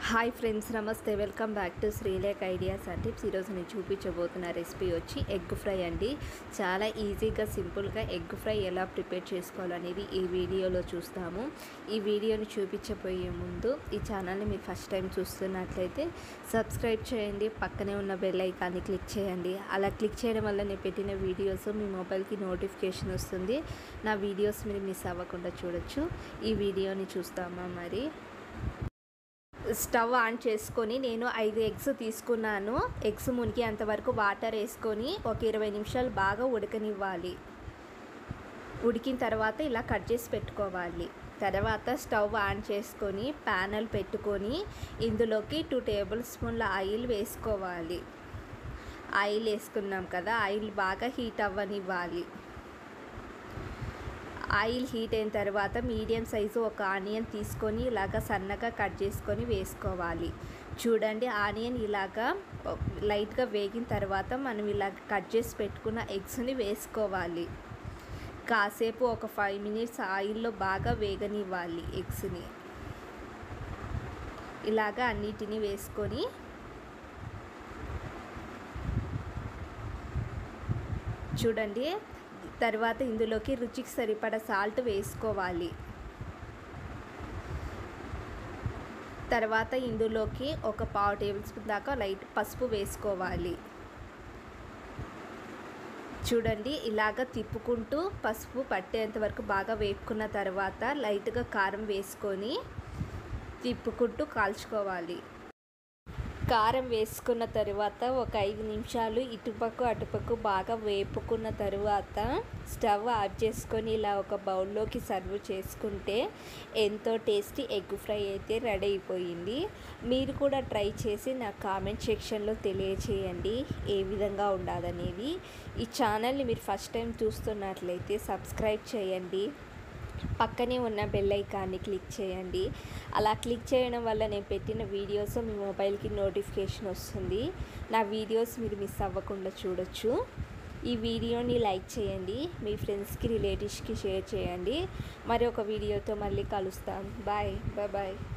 hi friends నమస్తే welcome back to శ్రీలేక్ ideas and tips ఈరోజు నేను చూపించబోతున్న రెసిపీ వచ్చి ఎగ్ ఫ్రై అండి చాలా ఈజీగా సింపుల్గా ఎగ్ ఫ్రై ఎలా ప్రిపేర్ చేసుకోవాలనేది ఈ వీడియోలో చూస్తాము ఈ వీడియోని చూపించబోయే ముందు ఈ ఛానల్ని మీరు ఫస్ట్ టైం చూస్తున్నట్లయితే సబ్స్క్రైబ్ చేయండి పక్కనే ఉన్న బెల్ ఐకాన్ని క్లిక్ చేయండి అలా క్లిక్ చేయడం వల్ల నేను పెట్టిన వీడియోస్ మీ మొబైల్కి నోటిఫికేషన్ వస్తుంది నా వీడియోస్ మీరు మిస్ అవ్వకుండా చూడొచ్చు ఈ వీడియోని చూస్తామా మరి స్టవ్ ఆన్ చేసుకొని నేను ఐదు ఎగ్స్ తీసుకున్నాను ఎగ్స్ మునిగి అంతవరకు వాటర్ వేసుకొని ఒక ఇరవై నిమిషాలు బాగా ఉడకనివ్వాలి ఉడికిన తర్వాత ఇలా కట్ చేసి పెట్టుకోవాలి తర్వాత స్టవ్ ఆన్ చేసుకొని ప్యానల్ పెట్టుకొని ఇందులోకి టూ టేబుల్ స్పూన్ల ఆయిల్ వేసుకోవాలి ఆయిల్ వేసుకున్నాం కదా ఆయిల్ బాగా హీట్ అవ్వనివ్వాలి ఆయిల్ హీట్ అయిన తర్వాత మీడియం సైజు ఒక ఆనియన్ తీసుకొని ఇలాగ సన్నగా కట్ చేసుకొని వేసుకోవాలి చూడండి ఆనియన్ ఇలాగా లైట్గా వేగిన తర్వాత మనం ఇలా కట్ చేసి పెట్టుకున్న ఎగ్స్ని వేసుకోవాలి కాసేపు ఒక ఫైవ్ మినిట్స్ ఆయిల్లో బాగా వేగనివ్వాలి ఎగ్స్ని ఇలాగా అన్నిటిని వేసుకొని చూడండి తర్వాత ఇందులోకి రుచికి సరిపడ సాల్ట్ వేసుకోవాలి తర్వాత ఇందులోకి ఒక పావు టేబుల్ స్పూన్ దాకా లైట్ పసుపు వేసుకోవాలి చూడండి ఇలాగ తిప్పుకుంటూ పసుపు పట్టేంత వరకు బాగా వేపుకున్న తర్వాత లైట్గా కారం వేసుకొని తిప్పుకుంటూ కాల్చుకోవాలి కారం వేసుకున్న తర్వాత ఒక ఐదు నిమిషాలు ఇటుపక్క అటుపక్క బాగా వేపుకున్న తర్వాత స్టవ్ ఆఫ్ చేసుకొని ఇలా ఒక బౌల్లోకి సర్వ్ చేసుకుంటే ఎంతో టేస్టీ ఎగ్ ఫ్రై అయితే రెడీ అయిపోయింది మీరు కూడా ట్రై చేసి నా కామెంట్ సెక్షన్లో తెలియచేయండి ఏ విధంగా ఉండాలనేది ఈ ఛానల్ని మీరు ఫస్ట్ టైం చూస్తున్నట్లయితే సబ్స్క్రైబ్ చేయండి పక్కనే ఉన్న బెల్ ఐకాన్ని క్లిక్ చేయండి అలా క్లిక్ చేయడం వల్ల నేను పెట్టిన వీడియోస్ మీ మొబైల్కి నోటిఫికేషన్ వస్తుంది నా వీడియోస్ మీరు మిస్ అవ్వకుండా చూడొచ్చు ఈ వీడియోని లైక్ చేయండి మీ ఫ్రెండ్స్కి రిలేటివ్స్కి షేర్ చేయండి మరి ఒక వీడియోతో మళ్ళీ కలుస్తాను బాయ్ బాయ్ బాయ్